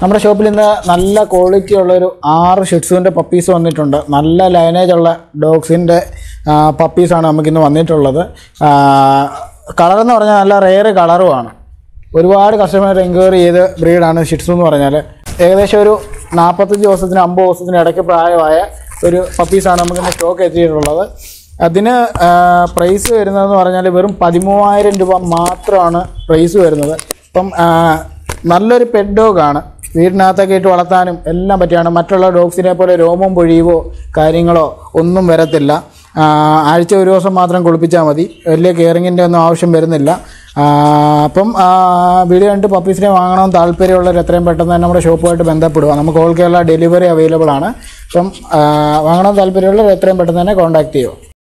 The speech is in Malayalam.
നമ്മുടെ ഷോപ്പിൽ ഇന്ന് നല്ല ക്വാളിറ്റി ഉള്ളൊരു ആറ് ഷിറ്റ്സുവിൻ്റെ പപ്പീസ് വന്നിട്ടുണ്ട് നല്ല ലൈനേജ് ഉള്ള ഡോഗ്സിൻ്റെ പപ്പീസാണ് നമുക്കിന്ന് വന്നിട്ടുള്ളത് കളർ എന്ന് പറഞ്ഞാൽ നല്ല റെയർ കളറുമാണ് ഒരുപാട് കസ്റ്റമർ എൻക്വയറി ചെയ്ത് ബ്രീഡാണ് ഷിറ്റ്സു എന്ന് പറഞ്ഞാൽ ഏകദേശം ഒരു നാൽപ്പത്തഞ്ച് ദിവസത്തിന് അമ്പത് ദിവസത്തിന് ഇടയ്ക്ക് പ്രായമായ ഒരു പപ്പീസാണ് നമുക്കിന്ന് സ്റ്റോക്ക് എത്തിയിട്ടുള്ളത് അതിന് പ്രൈസ് വരുന്നതെന്ന് പറഞ്ഞാൽ വെറും പതിമൂവായിരം രൂപ മാത്രമാണ് പ്രൈസ് വരുന്നത് ഇപ്പം ആ, നല്ലൊരു പെറ്റ് ഡോഗാണ് വീടിനകത്തൊക്കെ ഇട്ട് വളർത്താനും എല്ലാം പറ്റിയാണ് മറ്റുള്ള ഡോഗ്സിനെ പോലെ രോമം പൊഴിയുവോ കാര്യങ്ങളോ ഒന്നും വരത്തില്ല ആ, ആഴ്ച ഒരു ദിവസം മാത്രം കുളിപ്പിച്ചാൽ മതി വലിയ കെയറിങ്ങിൻ്റെ ഒന്നും ആവശ്യം വരുന്നില്ല ആ, അപ്പം ആ, വീഡിയോ കണ്ടിട്ട് പപ്പീസിനെ വാങ്ങണമെന്ന് താല്പര്യമുള്ളവർ എത്രയും പെട്ടെന്ന് തന്നെ നമ്മുടെ ഷോപ്പുമായിട്ട് ബന്ധപ്പെടുക നമുക്ക് ഓൾ കേരള ഡെലിവറി അവൈലബിൾ ആണ് അപ്പം ആ, വാങ്ങണമെന്ന് താല്പര്യമുള്ളവർ എത്രയും പെട്ടെന്ന് തന്നെ കോൺടാക്ട് ചെയ്യുക